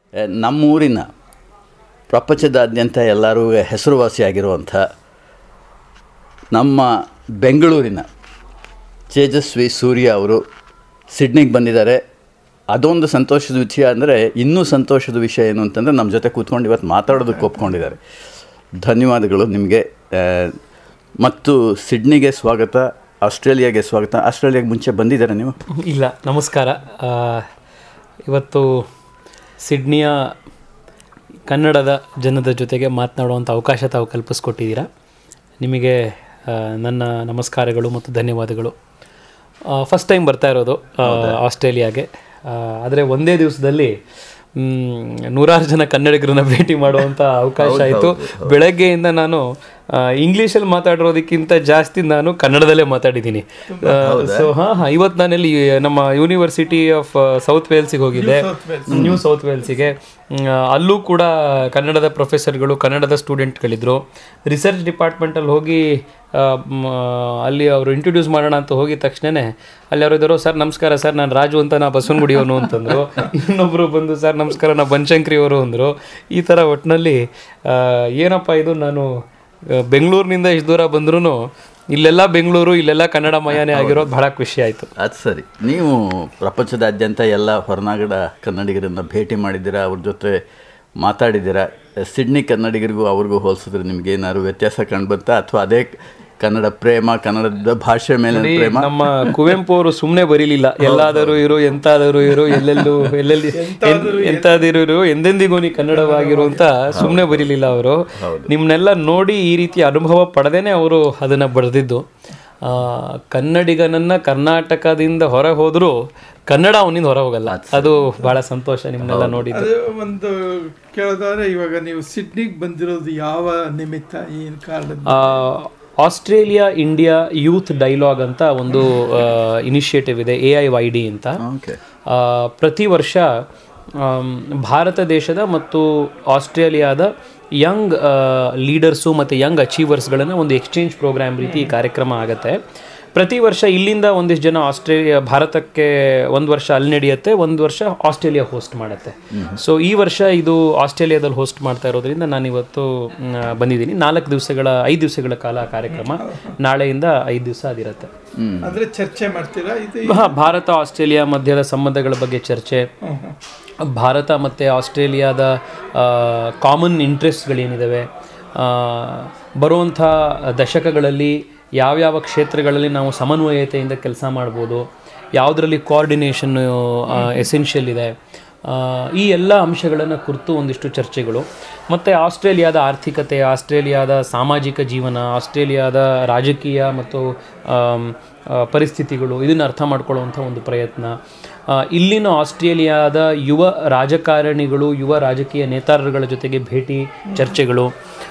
ಆ, ನಮ್ಮೂರಿನ ಪ್ರಪಂಚದಾದ್ಯಂತ ಎಲ್ಲರೂ ಹೆಸರುವಾಸಿಯಾಗಿರುವಂಥ ನಮ್ಮ ಬೆಂಗಳೂರಿನ ತೇಜಸ್ವಿ ಸೂರ್ಯ ಅವರು ಸಿಡ್ನಿಗೆ ಬಂದಿದ್ದಾರೆ ಅದೊಂದು ಸಂತೋಷದ ವಿಷಯ ಅಂದರೆ ಇನ್ನೂ ಸಂತೋಷದ ವಿಷಯ ಏನು ಅಂತಂದರೆ ನಮ್ಮ ಜೊತೆ ಕೂತ್ಕೊಂಡು ಇವತ್ತು ಮಾತಾಡೋದಕ್ಕೆ ಒಪ್ಕೊಂಡಿದ್ದಾರೆ ಧನ್ಯವಾದಗಳು ನಿಮಗೆ ಆ, ಮತ್ತು ಸಿಡ್ನಿಗೆ ಸ್ವಾಗತ ಆಸ್ಟ್ರೇಲಿಯಾಗೆ ಸ್ವಾಗತ ಆಸ್ಟ್ರೇಲಿಯಾಗೆ ಮುಂಚೆ ಬಂದಿದ್ದಾರೆ ನೀವು ಇಲ್ಲ ನಮಸ್ಕಾರ ಆ, ಇವತ್ತು ಸಿಡ್ನಿಯ ಕನ್ನಡದ ಜನದ ಜೊತೆಗೆ ಮಾತನಾಡುವಂಥ ಅವಕಾಶ ತಾವು ಕಲ್ಪಿಸ್ಕೊಟ್ಟಿದ್ದೀರಾ ನಿಮಗೆ ಆ, ನನ್ನ ನಮಸ್ಕಾರಗಳು ಮತ್ತು ಧನ್ಯವಾದಗಳು ಫಸ್ಟ್ ಟೈಮ್ ಬರ್ತಾ ಇರೋದು ಆ, ಆಸ್ಟ್ರೇಲಿಯಾಗೆ ಆದರೆ ಒಂದೇ ದಿವಸದಲ್ಲಿ ಮ್, ನೂರಾರು ಜನ ಕನ್ನಡಿಗರನ್ನ ಭೇಟಿ ಮಾಡುವಂಥ ಅವಕಾಶ ಆಯಿತು ಬೆಳಗ್ಗೆಯಿಂದ ನಾನು ಆ, ಇಂಗ್ಲೀಷಲ್ಲಿ ಮಾತಾಡಿರೋದಕ್ಕಿಂತ ಜಾಸ್ತಿ ನಾನು ಕನ್ನಡದಲ್ಲೇ ಮಾತಾಡಿದ್ದೀನಿ ಸೊ ಹಾಂ ಹಾಂ ಇವತ್ತು ನಾನಲ್ಲಿ ನಮ್ಮ ಯೂನಿವರ್ಸಿಟಿ ಆಫ್ ಸೌತ್ ವೇಲ್ಸಿಗೆ ಹೋಗಿದ್ದೆ ನ್ಯೂ ಸೌತ್ ವೇಲ್ಸಿಗೆ ಮ್, ಅಲ್ಲೂ ಕೂಡ ಕನ್ನಡದ ಪ್ರೊಫೆಸರ್ಗಳು ಕನ್ನಡದ ಸ್ಟೂಡೆಂಟ್ಗಳಿದ್ರು ರಿಸರ್ಚ್ ಡಿಪಾರ್ಟ್ಮೆಂಟಲ್ಲಿ ಹೋಗಿ ಆ, ಮ್, ಅಲ್ಲಿ ಅವರು ಇಂಟ್ರೊಡ್ಯೂಸ್ ಮಾಡೋಣ ಅಂತ ಹೋಗಿದ ತಕ್ಷಣನೇ ಅಲ್ಲಿ ಯಾರು ಇದ್ದಾರೋ ಸರ್ ನಮಸ್ಕಾರ ಸರ್ ನಾನು ರಾಜು ಅಂತ ನಾ ಬಸವನಗುಡಿಯವನು ಅಂತಂದರು ಇನ್ನೊಬ್ಬರು ಬಂದು ಸರ್ ನಮಸ್ಕಾರ ನಾ ಬನಶಂಕರಿ ಅವರು ಅಂದರು ಈ ಥರ ಒಟ್ಟಿನಲ್ಲಿ ಆ, ಏನಪ್ಪ ಇದು ನಾನು ಆ, ಬೆಂಗಳೂರಿನಿಂದ ಇಷ್ಟು ದೂರ ಬಂದ್ರೂ ಇಲ್ಲೆಲ್ಲ ಬೆಂಗಳೂರು ಇಲ್ಲೆಲ್ಲ ಕನ್ನಡಮಯನೇ ಆಗಿರೋದು ಬಹಳ ಖುಷಿ ಆಯಿತು ಅದು ಸರಿ ನೀವು ಪ್ರಪಂಚದಾದ್ಯಂತ ಎಲ್ಲ ಹೊರನಾಗಡ ಕನ್ನಡಿಗರನ್ನು ಭೇಟಿ ಮಾಡಿದ್ದೀರಾ ಅವ್ರ ಜೊತೆ ಮಾತಾಡಿದ್ದೀರಾ ಸಿಡ್ನಿ ಕನ್ನಡಿಗರಿಗೂ ಅವ್ರಿಗೂ ಹೋಲಿಸಿದ್ರೆ ನಿಮ್ಗೆ ಏನಾದ್ರು ವ್ಯತ್ಯಾಸ ಕಂಡುಬಂತಾ ಅಥವಾ ಅದೇ ಕನ್ನಡ ಪ್ರೇಮ ಕನ್ನಡದ ಭಾಷೆ ಮೇಲೆ ಪ್ರೇಮ ನಮ್ಮ ಕುವೆಂಪು ಅವರು ಸುಮ್ಮನೆ ಬರೀಲಿಲ್ಲ ಎಲ್ಲಾದರೂ ಇರು ಎಂತಾದರೂ ಇರು ಎಲ್ಲೆಲ್ಲೂ ಎಲ್ಲೆಲ್ಲಿ ಎಂತಾದರೂ ಇರು ಎಂದೆಂದಿಗೂ ನೀ ಕನ್ನಡವಾಗಿರು ಅಂತ ಸುಮ್ಮನೆ ಬರೀಲಿಲ್ಲ ಅವರು ನಿಮ್ಮನ್ನೆಲ್ಲ ನೋಡಿ ಈ ರೀತಿ ಅನುಭವ ಪಡೆದೇನೆ ಅವರು ಅದನ್ನ ಬರೆದಿದ್ದು ಆ, ಕನ್ನಡಿಗನನ್ನ ಕರ್ನಾಟಕದಿಂದ ಹೊರ ಹೋದ್ರು ಕನ್ನಡ ಅವನಿಂದ ಹೊರ ಹೋಗಲ್ಲ ಅದು ಬಹಳ ಸಂತೋಷ ನಿಮ್ಮನ್ನೆಲ್ಲ ನೋಡಿದ್ದು ಅದು ಒಂದು ಕೇಳೋದಾದ್ರೆ ಇವಾಗ ನೀವು ಸಿಡ್ನಿಗೆ ಬಂದಿರೋದು ಯಾವ ನಿಮಿತ್ತ ಏನು ಕಾರಣ ಆ, ಆಸ್ಟ್ರೇಲಿಯಾ ಇಂಡಿಯಾ ಯೂತ್ ಡೈಲಾಗ್ ಅಂತ ಒಂದು ಇನಿಷಿಯೇಟಿವ್ ಇದೆ ಎ ಐ ವೈ ಡಿ ಅಂತ ಓಕೆ ಆ, ಪ್ರತಿ ವರ್ಷ ಆಮ್, ಭಾರತ ದೇಶದ ಮತ್ತು ಆಸ್ಟ್ರೇಲಿಯಾದ ಯಂಗ್ ಲೀಡರ್ಸು ಮತ್ತು ಯಂಗ್ ಅಚೀವರ್ಸ್ಗಳನ್ನು ಒಂದು ಎಕ್ಸ್ಚೇಂಜ್ ಪ್ರೋಗ್ರಾಮ್ ರೀತಿ ಈ ಕಾರ್ಯಕ್ರಮ ಆಗುತ್ತೆ ಪ್ರತಿ ವರ್ಷ ಇಲ್ಲಿಂದ ಒಂದಿಷ್ಟು ಜನ ಆಸ್ಟ್ರೇಲಿಯಾ ಭಾರತಕ್ಕೆ ಒಂದು ವರ್ಷ ಅಲ್ಲಿ ನಡೆಯುತ್ತೆ ಒಂದು ವರ್ಷ ಆಸ್ಟ್ರೇಲಿಯಾ ಹೋಸ್ಟ್ ಮಾಡುತ್ತೆ ಸೊ ಈ ವರ್ಷ ಇದು ಆಸ್ಟ್ರೇಲಿಯಾದಲ್ಲಿ ಹೋಸ್ಟ್ ಮಾಡ್ತಾ ಇರೋದ್ರಿಂದ ನಾನು ಇವತ್ತು ಮ್, ಬಂದಿದ್ದೀನಿ ನಾಲ್ಕು ದಿವಸಗಳ ಐದು ದಿವಸಗಳ ಕಾಲ ಆ ಕಾರ್ಯಕ್ರಮ ನಾಳೆಯಿಂದ ಐದು ದಿವಸ ಅದಿರುತ್ತೆ ಅಂದ್ರೆ ಚರ್ಚೆ ಮಾಡ್ತೀರಾ ಇದು ಹಾ, ಭಾರತ ಆಸ್ಟ್ರೇಲಿಯಾ ಮಧ್ಯದ ಸಂಬಂಧಗಳ ಬಗ್ಗೆ ಚರ್ಚೆ ಭಾರತ ಮತ್ತು ಆಸ್ಟ್ರೇಲಿಯಾದ ಕಾಮನ್ ಇಂಟ್ರೆಸ್ಟ್ಗಳೇನಿದ್ದಾವೆ ಬರುವಂಥ ದಶಕಗಳಲ್ಲಿ ಯಾವ್ಯಾವ ಕ್ಷೇತ್ರಗಳಲ್ಲಿ ನಾವು ಸಮನ್ವಯತೆಯಿಂದ ಕೆಲಸ ಮಾಡ್ಬೋದು ಯಾವುದರಲ್ಲಿ ಕೋಆರ್ಡಿನೇಷನ್ ಎಸೆನ್ಷಿಯಲ್ ಇದೆ ಆ, ಈ ಎಲ್ಲ ಅಂಶಗಳನ್ನು ಕುರಿತು ಒಂದಿಷ್ಟು ಚರ್ಚೆಗಳು ಮತ್ತು ಆಸ್ಟ್ರೇಲಿಯಾದ ಆರ್ಥಿಕತೆ ಆಸ್ಟ್ರೇಲಿಯಾದ ಸಾಮಾಜಿಕ ಜೀವನ ಆಸ್ಟ್ರೇಲಿಯಾದ ರಾಜಕೀಯ ಮತ್ತು ಆಮ್, ಆ, ಪರಿಸ್ಥಿತಿಗಳು ಇದನ್ನು ಅರ್ಥ ಮಾಡ್ಕೊಳ್ಳುವಂಥ ಒಂದು ಪ್ರಯತ್ನ ಆ, ಇಲ್ಲಿನ ಆಸ್ಟ್ರೇಲಿಯಾದ ಯುವ ರಾಜಕಾರಣಿಗಳು ಯುವ ರಾಜಕೀಯ ನೇತಾರರುಗಳ ಜೊತೆಗೆ ಭೇಟಿ ಚರ್ಚೆಗಳು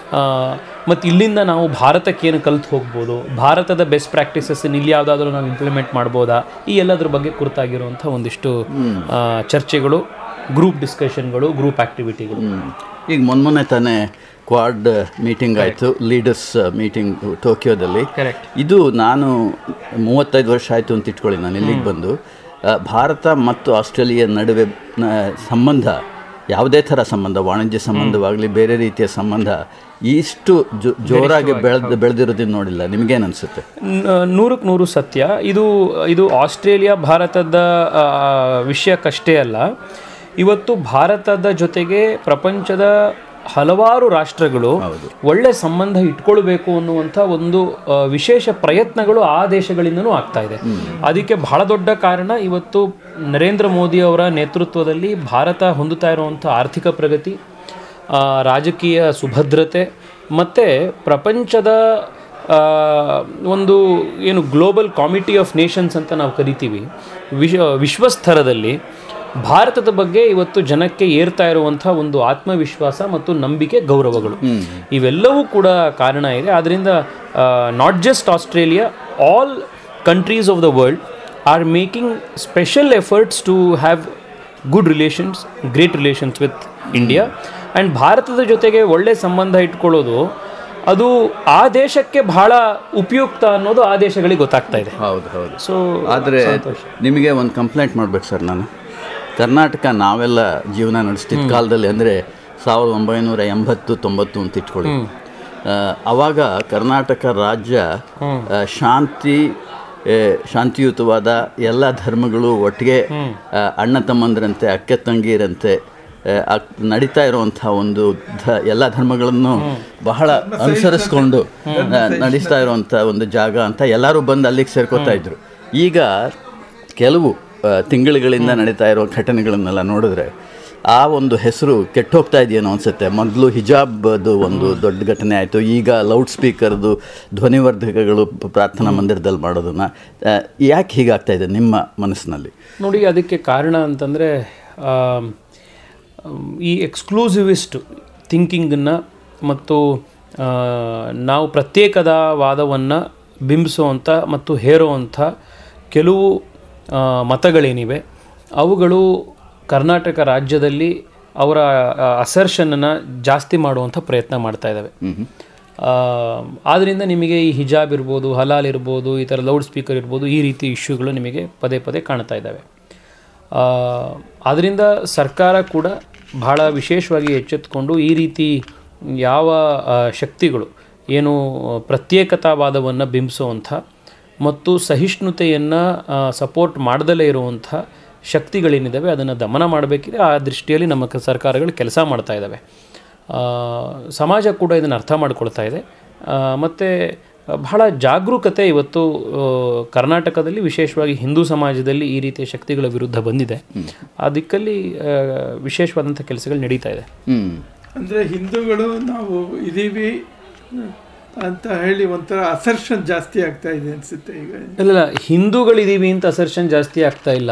ಮತ್ತು ಇಲ್ಲಿಂದ ನಾವು ಭಾರತಕ್ಕೆ ಏನು ಕಲಿತು ಹೋಗ್ಬೋದು ಭಾರತದ ಬೆಸ್ಟ್ ಪ್ರಾಕ್ಟೀಸಸ್ ಇಲ್ಲಿ ಯಾವುದಾದ್ರೂ ನಾವು ಇಂಪ್ಲಿಮೆಂಟ್ ಮಾಡ್ಬೋದಾ ಈ ಎಲ್ಲದ್ರ ಬಗ್ಗೆ ಕುರಿತಾಗಿರುವಂಥ ಒಂದಿಷ್ಟು ಆ, ಚರ್ಚೆಗಳು ಗ್ರೂಪ್ ಡಿಸ್ಕಷನ್ಗಳು ಗ್ರೂಪ್ ಆ್ಯಕ್ಟಿವಿಟಿಗಳು ಈಗ ಮೊನ್ನೆ ತಾನೇ ಕ್ವಾಡ್ ಮೀಟಿಂಗ್ ಆಯಿತು ಲೀಡರ್ಸ್ ಮೀಟಿಂಗ್ ಟೋಕಿಯೋದಲ್ಲಿ Correct. ಇದು ನಾನು ಮೂವತ್ತೈದು ವರ್ಷ ಆಯಿತು ಅಂತ ಇಟ್ಕೊಳ್ಳಿ ನಾನು ಇಲ್ಲಿಗೆ ಬಂದು ಆ, ಭಾರತ ಮತ್ತು ಆಸ್ಟ್ರೇಲಿಯಾ ನಡುವೆ ನ- ಸಂಬಂಧ ಯಾವುದೇ ಥರ ಸಂಬಂಧ ವಾಣಿಜ್ಯ ಸಂಬಂಧವಾಗಲಿ ಬೇರೆ ರೀತಿಯ ಸಂಬಂಧ ಇಷ್ಟು ಜೋ ಜೋರಾಗಿ ಬೆಳೆದು ಬೆಳೆದಿರೋದನ್ನು ನೋಡಿಲ್ಲ ನಿಮಗೇನು ಅನಿಸುತ್ತೆ ನ- ನೂರಕ್ಕೆ ನೂರು ಸತ್ಯ ಇದು ಇದು ಆಸ್ಟ್ರೇಲಿಯಾ ಭಾರತದ ಆ, ವಿಷಯಕ್ಕಷ್ಟೇ ಅಲ್ಲ ಇವತ್ತು ಭಾರತದ ಜೊತೆಗೆ ಪ್ರಪಂಚದ ಹಲವಾರು ರಾಷ್ಟ್ರಗಳು ಒಳ್ಳೆ ಸಂಬಂಧ ಇಟ್ಕೊಳ್ಬೇಕು ಅನ್ನುವಂಥ ಒಂದು ಆ, ವಿಶೇಷ ಪ್ರಯತ್ನಗಳು ಆ ದೇಶಗಳಿಂದನೂ ಆಗ್ತಾ ಇದೆ ಅದಕ್ಕೆ ಬಹಳ ದೊಡ್ಡ ಕಾರಣ ಇವತ್ತು ನರೇಂದ್ರ ಮೋದಿ ಅವರ ನೇತೃತ್ವದಲ್ಲಿ ಭಾರತ ಹೊಂದುತ್ತಾ ಇರುವಂಥ ಆರ್ಥಿಕ ಪ್ರಗತಿ ಆ, ರಾಜಕೀಯ ಸುಭದ್ರತೆ ಮತ್ತು ಪ್ರಪಂಚದ ಆ, ಒಂದು ಏನು ಗ್ಲೋಬಲ್ ಕಾಮಿಟಿ ಆಫ್ ನೇಷನ್ಸ್ ಅಂತ ನಾವು ಕರಿತೀವಿ ವಿಶ್ವ ವಿಶ್ವಸ್ತರದಲ್ಲಿ ಭಾರತದ ಬಗ್ಗೆ ಇವತ್ತು ಜನಕ್ಕೆ ಏರ್ತಾ ಇರುವಂಥ ಒಂದು ಆತ್ಮವಿಶ್ವಾಸ ಮತ್ತು ನಂಬಿಕೆ ಗೌರವಗಳು ಇವೆಲ್ಲವೂ ಕೂಡ ಕಾರಣ ಇದೆ ಆದ್ದರಿಂದ not just Australia all countries of the world are making special efforts to have good relations great relations with India and ಭಾರತದ ಜೊತೆಗೆ ಒಳ್ಳೆ ಸಂಬಂಧ ಇಟ್ಕೊಳ್ಳೋದು ಅದು ಆ ದೇಶಕ್ಕೆ ಬಹಳ ಉಪಯುಕ್ತ ಅನ್ನೋದು ಆ ದೇಶಗಳಿಗೆ ಗೊತ್ತಾಗ್ತಾ ಇದೆ ಹೌದು ಹೌದು ಸೊ ಆದರೆ ನಿಮಗೆ ಒಂದು ಕಂಪ್ಲೇಂಟ್ ಮಾಡ್ಬೇಕು ಸರ್ ನಾನು ಕರ್ನಾಟಕ ನಾವೆಲ್ಲ ಜೀವನ ನಡೆಸ್ತಿದ್ದ ಕಾಲದಲ್ಲಿ ಅಂದರೆ ಸಾವಿರದ ಒಂಬೈನೂರ ಎಂಬತ್ತು ತೊಂಬತ್ತು ಅಂತ ಇಟ್ಕೊಳ್ಳಿ ಆ, ಅವಾಗ ಕರ್ನಾಟಕ ರಾಜ್ಯ ಆ, ಶಾಂತಿ ಆ, ಶಾಂತಿಯುತವಾದ ಎಲ್ಲ ಧರ್ಮಗಳು ಒಟ್ಟಿಗೆ ಆ, ಅಣ್ಣ ತಮ್ಮಂದಿರಂತೆ ಅಕ್ಕೆ ತಂಗಿಯರಂತೆ ಆ, ಅಕ್- ನಡೀತಾ ಇರುವಂಥ ಒಂದು ಧ ಎಲ್ಲ ಧರ್ಮಗಳನ್ನು ಬಹಳ ಅನುಸರಿಸ್ಕೊಂಡು ಆ, ನಡೆಸ್ತಾ ಇರುವಂಥ ಒಂದು ಜಾಗ ಅಂತ ಎಲ್ಲರೂ ಬಂದು ಅಲ್ಲಿಗೆ ಸೇರ್ಕೋತಾ ಇದ್ರು ಈಗ ಕೆಲವು ಆ, ತಿಂಗಳುಗಳಿಂದ ನಡೀತಾ ಇರೋ ಘಟನೆಗಳನ್ನೆಲ್ಲ ನೋಡಿದ್ರೆ ಆ ಒಂದು ಹೆಸರು ಕೆಟ್ಟೋಗ್ತಾ ಇದೆಯೇನೋ ಅನ್ಸುತ್ತೆ ಮೊದಲು ಹಿಜಾಬ್ದು ಒಂದು ದೊಡ್ಡ ಘಟನೆ ಆಯಿತು ಈಗ ಲೌಡ್ ಸ್ಪೀಕರ್ದು ಧ್ವನಿವರ್ಧಕಗಳು ಪ- ಪ್ರಾರ್ಥನಾ ಮಂದಿರದಲ್ಲಿ ಮಾಡೋದನ್ನ ಆ, ಯಾಕೆ ಹೀಗಾಗ್ತಾ ಇದೆ ನಿಮ್ಮ ಮನಸ್ಸಿನಲ್ಲಿ ನೋಡಿ ಅದಕ್ಕೆ ಕಾರಣ ಅಂತಂದರೆ ಈ ಎಕ್ಸ್ಕ್ಲೂಸಿವಿಸ್ಟ್ ಥಿಂಕಿಂಗನ್ನು ಮತ್ತು ಆ, ನಾವು ಪ್ರತ್ಯೇಕದ ವಾದವನ್ನು ಬಿಂಬಿಸುವಂಥ ಮತ್ತು ಹೇರುವಂಥ ಕೆಲವು ಆ, ಮತಗಳೇನಿವೆ ಅವುಗಳು ಕರ್ನಾಟಕ ರಾಜ್ಯದಲ್ಲಿ ಅವರ ಅಸರ್ಷನನ್ನು ಜಾಸ್ತಿ ಮಾಡುವಂಥ ಪ್ರಯತ್ನ ಮಾಡ್ತಾ ಇದ್ದಾವೆ ಆದ್ದರಿಂದ ನಿಮಗೆ ಈ ಹಿಜಾಬ್ ಇರ್ಬೋದು ಹಲಾಲ್ ಇರ್ಬೋದು ಈ ಥರ ಲೌಡ್ ಸ್ಪೀಕರ್ ಇರ್ಬೋದು ಈ ರೀತಿ ಇಶ್ಯೂಗಳು ನಿಮಗೆ ಪದೇ ಪದೇ ಕಾಣ್ತಾ ಇದ್ದಾವೆ ಆದ್ದರಿಂದ ಸರ್ಕಾರ ಕೂಡ ಬಹಳ ವಿಶೇಷವಾಗಿ ಎಚ್ಚೆತ್ತುಕೊಂಡು ಈ ರೀತಿ ಯಾವ ಆ, ಶಕ್ತಿಗಳು ಏನು ಪ್ರತ್ಯೇಕತಾವಾದವನ್ನು ಬಿಂಬಿಸುವಂಥ ಮತ್ತು ಸಹಿಷ್ಣುತೆಯನ್ನು ಸಪೋರ್ಟ್ ಮಾಡದಲೇ ಇರುವಂಥ ಶಕ್ತಿಗಳೇನಿದ್ದಾವೆ ಅದನ್ನು ದಮನ ಮಾಡಬೇಕಿದೆ ಆ ದೃಷ್ಟಿಯಲ್ಲಿ ನಮ್ಮ ಕ- ಸರ್ಕಾರಗಳು ಕೆಲಸ ಮಾಡ್ತಾ ಇದ್ದಾವೆ ಆ, ಸಮಾಜ ಕೂಡ ಇದನ್ನು ಅರ್ಥ ಮಾಡ್ಕೊಳ್ತಾ ಇದೆ ಮತ್ತು ಬಹಳ ಜಾಗರೂಕತೆ ಇವತ್ತು ಆ, ಕರ್ನಾಟಕದಲ್ಲಿ ವಿಶೇಷವಾಗಿ ಹಿಂದೂ ಸಮಾಜದಲ್ಲಿ ಈ ರೀತಿಯ ಶಕ್ತಿಗಳ ವಿರುದ್ಧ ಬಂದಿದೆ ಆ ದಿಕ್ಕಲ್ಲಿ ಆ, ವಿಶೇಷವಾದಂಥ ಕೆಲಸಗಳು ನಡೀತಾ ಇದೆ ಹ್ಞೂ ಅಂದರೆ ಹಿಂದೂಗಳು ನಾವು ಇದೀವಿ ಅಂತ ಹೇಳಿ ಒಂಥರ ಅಸರ್ಷನ್ ಜಾಸ್ತಿ ಆಗ್ತಾ ಇದೆ ಅನಿಸುತ್ತೆ ಈಗ ಇಲ್ಲ ಹಿಂದೂಗಳಿದ್ದೀವಿ ಅಂತ ಅಸರ್ಷನ್ ಜಾಸ್ತಿ ಆಗ್ತಾ ಇಲ್ಲ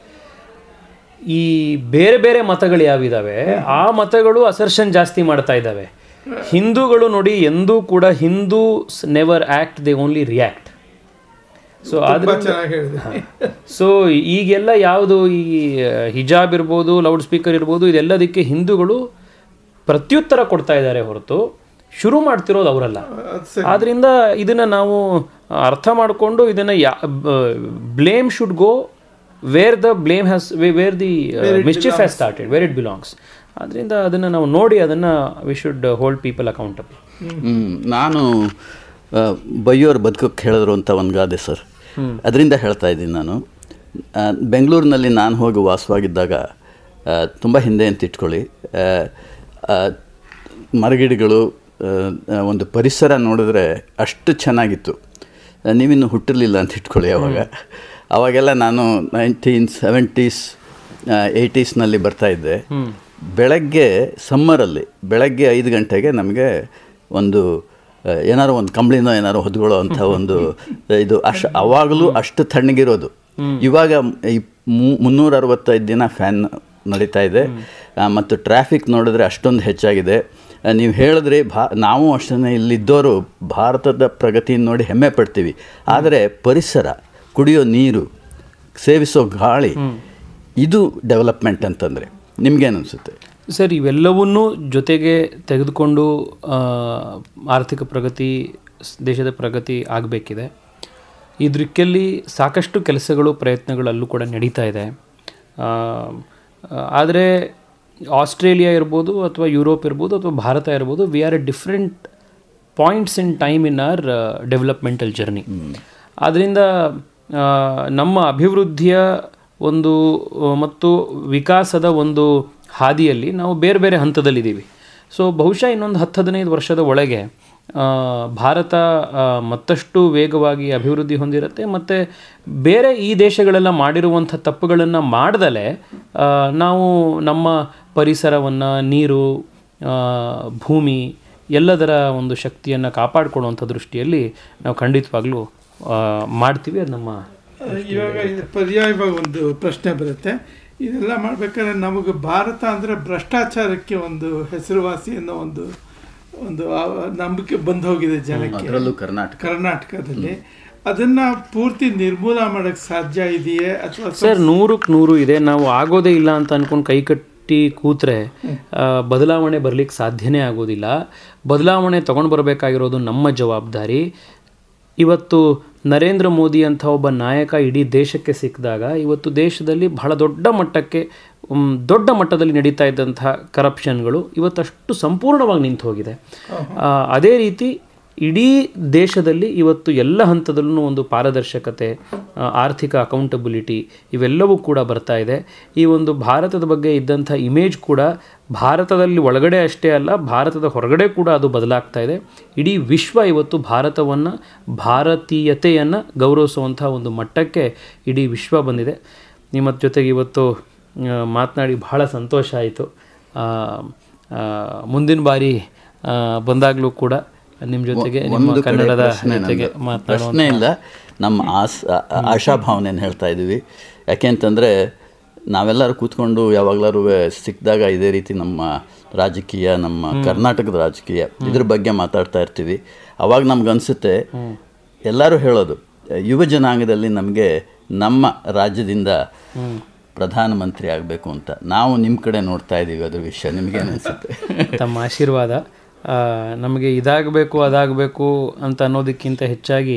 ಈ ಬೇರೆ ಬೇರೆ ಮತಗಳು ಯಾವಿದಾವೆ ಆ ಮತಗಳು ಅಸರ್ಷನ್ ಜಾಸ್ತಿ ಮಾಡ್ತಾ ಇದ್ದಾವೆ ಹಿಂದೂಗಳು ನೋಡಿ ಎಂದೂ ಕೂಡ Hindu never act they only react so ತುಂಬ ಆದ್ರೆ ಚೆನ್ನಾಗಿ ಹೇಳಿದೆ ಸೊ ಈಗೆಲ್ಲ ಯಾವುದು ಈ ಹಿಜಾಬ್ ಇರ್ಬೋದು ಲೌಡ್ ಸ್ಪೀಕರ್ ಇರ್ಬೋದು ಇದೆಲ್ಲದಕ್ಕೆ ಹಿಂದೂಗಳು ಪ್ರತ್ಯುತ್ತರ ಕೊಡ್ತಾ ಇದ್ದಾರೆ ಹೊರತು ಶುರು ಮಾಡ್ತಿರೋದು ಅವರಲ್ಲ ಅದು ಸರಿ ಆದ್ರಿಂದ ಇದನ್ನ ನಾವು ಅರ್ಥ ಮಾಡಿಕೊಂಡು ಇದನ್ನ yeah blame should go where the blame has where the mischief has started where it belongs ಆದ್ರಿಂದ ಅದನ್ನ ನಾವು ನೋಡಿ ಅದನ್ನ we should hold people accountable hmm. ನಾನು ಆ, ಬೈಯೋರು ಬದುಕೋಕ್ಕೆ ಹೇಳಿದ್ರು ಅಂತ ಒಂದು ಗಾದೆ ಸರ್ ಅದರಿಂದ ಹೇಳ್ತಾ ಇದ್ದೀನಿ ನಾನು ಆ, ಬೆಂಗಳೂರಿನಲ್ಲಿ ನಾನು ಹೋಗಿ ವಾಸವಾಗಿದ್ದಾಗ ತುಂಬ ಹಿಂದೆ ಅಂತ ಇಟ್ಕೊಳ್ಳಿ ಆ, ಆ, ಮರಗಿಡಗಳು ಆ, ಆ, ಒಂದು ಪರಿಸರ ನೋಡಿದ್ರೆ ಅಷ್ಟು ಚೆನ್ನಾಗಿತ್ತು ಆ, ನೀವಿನ್ನು ಹುಟ್ಟಿರಲಿಲ್ಲ ಅಂತ ಇಟ್ಕೊಳ್ಳಿ ಅವಾಗ ಅವಾಗೆಲ್ಲ ನಾನು ನೈನ್ಟೀನ್ ಸೆವೆಂಟೀಸ್ ಏಯ್ಟೀಸ್ನಲ್ಲಿ ಬರ್ತಾಯಿದ್ದೆ ಬೆಳಗ್ಗೆ ಸಮ್ಮರಲ್ಲಿ ಬೆಳಗ್ಗೆ ಐದು ಗಂಟೆಗೆ ನಮಗೆ ಒಂದು ಆ, ಏನಾರು ಒಂದು ಕಂಬಳಿನೋ ಏನಾರು ಹೊದ್ಕೊಳ್ಳೋ ಅಂಥ ಒಂದು ಇದು ಅಷ್ಟು ಅವಾಗಲೂ ಅಷ್ಟು ತಣ್ಣಗಿರೋದು ಇವಾಗ ಈ ಮು- ಮುನ್ನೂರ ಅರವತ್ತೈದು ದಿನ ಫ್ಯಾನ್ ನಡೀತಾ ಇದೆ ಆ, ಮತ್ತು ಟ್ರಾಫಿಕ್ ನೋಡಿದ್ರೆ ಅಷ್ಟೊಂದು ಹೆಚ್ಚಾಗಿದೆ ಆ, ನೀವು ಹೇಳಿದ್ರಿ ಭಾ ನಾವು ಅಷ್ಟೇ ಇಲ್ಲಿದ್ದವರು ಭಾರತದ ಪ್ರಗತಿಯನ್ನು ನೋಡಿ ಹೆಮ್ಮೆ ಪಡ್ತೀವಿ ಆದರೆ ಪರಿಸರ ಕುಡಿಯೋ ನೀರು ಸೇವಿಸೋ ಗಾಳಿ ಇದು ಡೆವಲಪ್ಮೆಂಟ್ ಅಂತಂದರೆ ನಿಮ್ಗೇನು ಅನಿಸುತ್ತೆ ಸರ್ ಇವೆಲ್ಲವನ್ನೂ ಜೊತೆಗೆ ತೆಗೆದುಕೊಂಡು ಆ, ಆರ್ಥಿಕ ಪ್ರಗತಿ ಸ್- ದೇಶದ ಪ್ರಗತಿ ಆಗಬೇಕಿದೆ ಈ ದಿಕ್ಕಲ್ಲಿ ಸಾಕಷ್ಟು ಕೆಲಸಗಳು ಪ್ರಯತ್ನಗಳು ಅಲ್ಲೂ ಕೂಡ ನಡೀತಾ ಇದೆ ಆದರೆ ಆಸ್ಟ್ರೇಲಿಯಾ ಇರ್ಬೋದು ಅಥವಾ ಯುರೋಪ್ ಇರ್ಬೋದು ಅಥವಾ ಭಾರತ ಇರ್ಬೋದು we are a different points in time in our developmental journey ಆದ್ದರಿಂದ ಆ, ನಮ್ಮ ಅಭಿವೃದ್ಧಿಯ ಒಂದು ಆ, ಮತ್ತು ವಿಕಾಸದ ಒಂದು ಹಾದಿಯಲ್ಲಿ ನಾವು ಬೇರೆ ಬೇರೆ ಹಂತದಲ್ಲಿದ್ದೀವಿ ಸೊ ಬಹುಶಃ ಇನ್ನೊಂದು ಹತ್ತು ಹದಿನೈದು ವರ್ಷದ ಒಳಗೆ ಆ, ಭಾರತ ಆ, ಮತ್ತಷ್ಟು ವೇಗವಾಗಿ ಅಭಿವೃದ್ಧಿ ಹೊಂದಿರುತ್ತೆ ಮತ್ತು ಬೇರೆ ಈ ದೇಶಗಳೆಲ್ಲ ಮಾಡಿರುವಂಥ ತಪ್ಪುಗಳನ್ನು ಮಾಡ್ದಲೇ ಆ, ನಾವು ನಮ್ಮ ಪರಿಸರವನ್ನು ನೀರು ಆ, ಭೂಮಿ ಎಲ್ಲದರ ಒಂದು ಶಕ್ತಿಯನ್ನು ಕಾಪಾಡಿಕೊಳ್ಳುವಂಥ ದೃಷ್ಟಿಯಲ್ಲಿ ನಾವು ಖಂಡಿತವಾಗ್ಲೂ ಆ, ಮಾಡ್ತೀವಿ ಅದು ನಮ್ಮ ಇವಾಗ ಇದು ಪರ್ಯಾಯವಾಗಿ ಒಂದು ಪ್ರಶ್ನೆ ಬರುತ್ತೆ ಇದೆಲ್ಲ ಮಾಡ್ಬೇಕಾದ್ರೆ ನಮಗೆ ಭಾರತ ಅಂದರೆ ಭ್ರಷ್ಟಾಚಾರಕ್ಕೆ ಒಂದು ಹೆಸರುವಾಸಿ ಅನ್ನೋ ಒಂದು ಒಂದು ಆ ನಂಬಿಕೆ ಬಂದು ಹೋಗಿದೆ ಜನಕ್ಕೆ ಅದರಲ್ಲೂ ಕರ್ನಾಟಕ ಕರ್ನಾಟಕದಲ್ಲಿ ಅದನ್ನ ಪೂರ್ತಿ ನಿರ್ಮೂಲ ಮಾಡಕ್ ಸಾಧ್ಯ ಇದೆಯೇ ಅಥವಾ ಸರ್ ನೂರಕ್ಕೆ ನೂರು ಇದೆ ನಾವು ಆಗೋದೇ ಇಲ್ಲ ಅಂತ ಅನ್ಕೊಂಡು ಕೈ ಕಟ್ಟಿ ಕೂತ್ರೆ ಆ, ಬದಲಾವಣೆ ಬರ್ಲಿಕ್ಕೆ ಸಾಧ್ಯನೇ ಆಗೋದಿಲ್ಲ ಬದಲಾವಣೆ ತಗೊಂಡು ಬರಬೇಕಾಗಿರೋದು ನಮ್ಮ ಜವಾಬ್ದಾರಿ ಇವತ್ತು ನರೇಂದ್ರ ಮೋದಿ ಅಂತ ಒಬ್ಬ ನಾಯಕ ಇಡೀ ದೇಶಕ್ಕೆ ಸಿಕ್ಕಿದಾಗ ಇವತ್ತು ದೇಶದಲ್ಲಿ ಬಹಳ ದೊಡ್ಡ ಮಟ್ಟಕ್ಕೆ ಮ್, ದೊಡ್ಡ ಮಟ್ಟದಲ್ಲಿ ನಡೀತಾ ಇದ್ದಂತಹ ಕರಪ್ಷನ್ಗಳು ಇವತ್ತಷ್ಟು ಸಂಪೂರ್ಣವಾಗಿ ನಿಂತು ಹೋಗಿದೆ ಆ, ಅದೇ ರೀತಿ ಇಡೀ ದೇಶದಲ್ಲಿ ಇವತ್ತು ಎಲ್ಲ ಹಂತದಲ್ಲೂ ಒಂದು ಪಾರದರ್ಶಕತೆ ಆ, ಆರ್ಥಿಕ ಅಕೌಂಟಬಿಲಿಟಿ ಇವೆಲ್ಲವೂ ಕೂಡ ಬರ್ತಾ ಇದೆ ಈ ಒಂದು ಭಾರತದ ಬಗ್ಗೆ ಇದ್ದಂಥ ಇಮೇಜ್ ಕೂಡ ಭಾರತದಲ್ಲಿ ಒಳಗಡೆ ಅಷ್ಟೇ ಅಲ್ಲ ಭಾರತದ ಹೊರಗಡೆ ಕೂಡ ಅದು ಬದಲಾಗ್ತಾ ಇದೆ ಇಡೀ ವಿಶ್ವ ಇವತ್ತು ಭಾರತವನ್ನು ಭಾರತೀಯತೆಯನ್ನು ಗೌರವಿಸುವಂಥ ಒಂದು ಮಟ್ಟಕ್ಕೆ ಇಡೀ ವಿಶ್ವ ಬಂದಿದೆ ನಿಮ್ಮ ಜೊತೆಗೆ ಇವತ್ತು ಆ, ಮಾತನಾಡಿ ಬಹಳ ಸಂತೋಷ ಆಯಿತು ಮುಂದಿನ ಬಾರಿ ಆ, ಬಂದಾಗಲೂ ಕೂಡ ನಿಮ್ಮ ಜೊತೆಗೆ ನಿಮ್ಮ ಒಂದು ಕಡೆ ಕನ್ನಡದ ಪ್ರಶ್ನೆ ಜೊತೆಗೆ ನಂದು. ಮಾತನಾಡುವ ಪ್ರಶ್ನೆ ಇಲ್ಲ ನಮ್ಮ ಆಸ್ ಆ- ಆಶಾಭಾವನೆಯನ್ನು ಹೇಳ್ತಾ ಇದ್ದೀವಿ ಯಾಕೆಂತಂದರೆ ನಾವೆಲ್ಲರೂ ಕೂತ್ಕೊಂಡು ಯಾವಾಗಲಾರು ಸಿಕ್ಕಿದಾಗ ಇದೇ ರೀತಿ ನಮ್ಮ ರಾಜಕೀಯ ನಮ್ಮ ಕರ್ನಾಟಕದ ರಾಜಕೀಯ ಇದ್ರ ಬಗ್ಗೆ ಮಾತಾಡ್ತಾ ಇರ್ತೀವಿ ಅವಾಗ ನಮ್ಗೆ ಅನಿಸುತ್ತೆ ಎಲ್ಲರೂ ಹೇಳೋದು ಯುವ ಜನಾಂಗದಲ್ಲಿ ನಮಗೆ ನಮ್ಮ ರಾಜ್ಯದಿಂದ ಪ್ರಧಾನಮಂತ್ರಿ ಆಗಬೇಕು ಅಂತ ನಾವು ನಿಮ್ಮ ಕಡೆ ನೋಡ್ತಾ ಇದ್ದೀವಿ ಅದ್ರ ವಿಷಯ ನಿಮಗೇನು ಅನಿಸುತ್ತೆ ತಮ್ಮ ಆಶೀರ್ವಾದ ಆ, ನಮಗೆ ಇದಾಗಬೇಕು ಅದಾಗಬೇಕು ಅಂತ ಅನ್ನೋದಕ್ಕಿಂತ ಹೆಚ್ಚಾಗಿ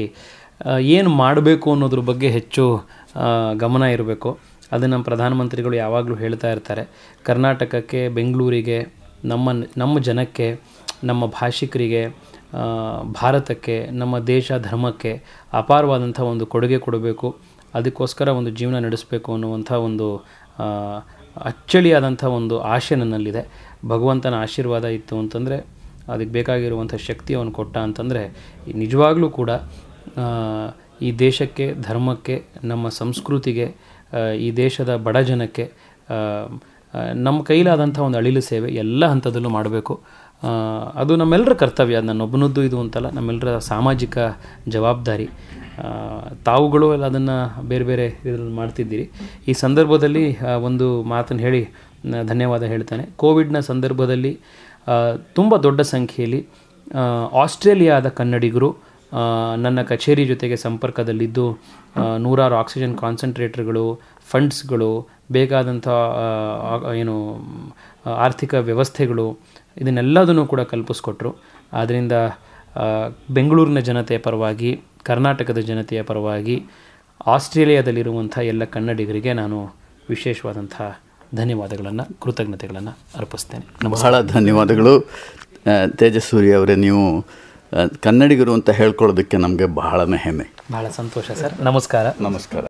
ಏನು ಮಾಡಬೇಕು ಅನ್ನೋದ್ರ ಬಗ್ಗೆ ಹೆಚ್ಚು ಆ, ಗಮನ ಇರಬೇಕು ಅದು ನಮ್ಮ ಪ್ರಧಾನಮಂತ್ರಿಗಳು ಯಾವಾಗಲೂ ಹೇಳ್ತಾ ಇರ್ತಾರೆ ಕರ್ನಾಟಕಕ್ಕೆ ಬೆಂಗಳೂರಿಗೆ ನಮ್ಮ ನಮ್ಮ ಜನಕ್ಕೆ ನಮ್ಮ ಭಾಷಿಕರಿಗೆ ಆ, ಭಾರತಕ್ಕೆ ನಮ್ಮ ದೇಶ ಧರ್ಮಕ್ಕೆ ಅಪಾರವಾದಂಥ ಒಂದು ಕೊಡುಗೆ ಕೊಡಬೇಕು ಅದಕ್ಕೋಸ್ಕರ ಒಂದು ಜೀವನ ನಡೆಸಬೇಕು ಅನ್ನುವಂಥ ಒಂದು ಆ, ಅಚ್ಚಳಿಯಾದಂಥ ಒಂದು ಆಶೆ ನನ್ನಲ್ಲಿದೆ ಭಗವಂತನ ಆಶೀರ್ವಾದ ಇತ್ತು ಅಂತಂದರೆ ಅದಕ್ಕೆ ಬೇಕಾಗಿರುವಂಥ ಶಕ್ತಿ ಅವನು ಕೊಟ್ಟ ಅಂತಂದರೆ ನಿಜವಾಗ್ಲೂ ಕೂಡ ಆ, ಈ ದೇಶಕ್ಕೆ ಧರ್ಮಕ್ಕೆ ನಮ್ಮ ಸಂಸ್ಕೃತಿಗೆ ಆ, ಈ ದೇಶದ ಬಡ ಜನಕ್ಕೆ ಆ, ಆ, ನಮ್ಮ ಕೈಲಾದಂಥ ಒಂದು ಅಳಿಲು ಸೇವೆ ಎಲ್ಲ ಹಂತದಲ್ಲೂ ಮಾಡಬೇಕು ಆ, ಅದು ನಮ್ಮೆಲ್ಲರ ಕರ್ತವ್ಯ ಅದು ನನ್ನೊಬ್ಬನದ್ದು ಇದು ಅಂತಲ್ಲ ನಮ್ಮೆಲ್ಲರ ಸಾಮಾಜಿಕ ಜವಾಬ್ದಾರಿ ಆ, ತಾವುಗಳು ಎಲ್ಲ ಅದನ್ನು ಬೇರೆ ಬೇರೆ ಇದರಲ್ಲಿ ಮಾಡ್ತಿದ್ದೀರಿ ಈ ಸಂದರ್ಭದಲ್ಲಿ ಆ, ಒಂದು ಮಾತನ್ನು ಹೇಳಿ ನ- ಧನ್ಯವಾದ ಹೇಳ್ತಾನೆ ಕೋವಿಡ್ನ ಸಂದರ್ಭದಲ್ಲಿ ತುಂಬ ದೊಡ್ಡ ಸಂಖ್ಯೆಯಲ್ಲಿ ಆ, ಆಸ್ಟ್ರೇಲಿಯಾದ ಕನ್ನಡಿಗರು ಆ, ನನ್ನ ಕಚೇರಿ ಜೊತೆಗೆ ಸಂಪರ್ಕದಲ್ಲಿದ್ದು ಆ, ನೂರಾರು ಆಕ್ಸಿಜನ್ ಕಾನ್ಸಂಟ್ರೇಟರ್ಗಳು ಫಂಡ್ಸ್ಗಳು ಬೇಕಾದಂಥ ಆ, ಆ- ಏನು ಆ, ಆರ್ಥಿಕ ವ್ಯವಸ್ಥೆಗಳು ಇದನ್ನೆಲ್ಲದನ್ನು ಕೂಡ ಕಲ್ಪಿಸ್ಕೊಟ್ರು ಆದ್ದರಿಂದ ಆ, ಬೆಂಗಳೂರಿನ ಜನತೆಯ ಪರವಾಗಿ ಕರ್ನಾಟಕದ ಜನತೆಯ ಪರವಾಗಿ ಆಸ್ಟ್ರೇಲಿಯಾದಲ್ಲಿರುವಂಥ ಎಲ್ಲ ಕನ್ನಡಿಗರಿಗೆ ನಾನು ವಿಶೇಷವಾದಂಥ ಧನ್ಯವಾದಗಳನ್ನು ಕೃತಜ್ಞತೆಗಳನ್ನು ಅರ್ಪಿಸ್ತೇನೆ ಬಹಳ ಧನ್ಯವಾದಗಳು ಆ, ತೇಜಸ್ಸೂರಿ ಅವರೇ ನೀವು ಆ, ಕನ್ನಡಿಗರು ಅಂತ ಹೇಳ್ಕೊಳ್ಳೋದಕ್ಕೆ ನಮಗೆ ಬಹಳನೇ ಹೆಮ್ಮೆ ಬಹಳ ಸಂತೋಷ ಸರ್ ನಮಸ್ಕಾರ ನಮಸ್ಕಾರ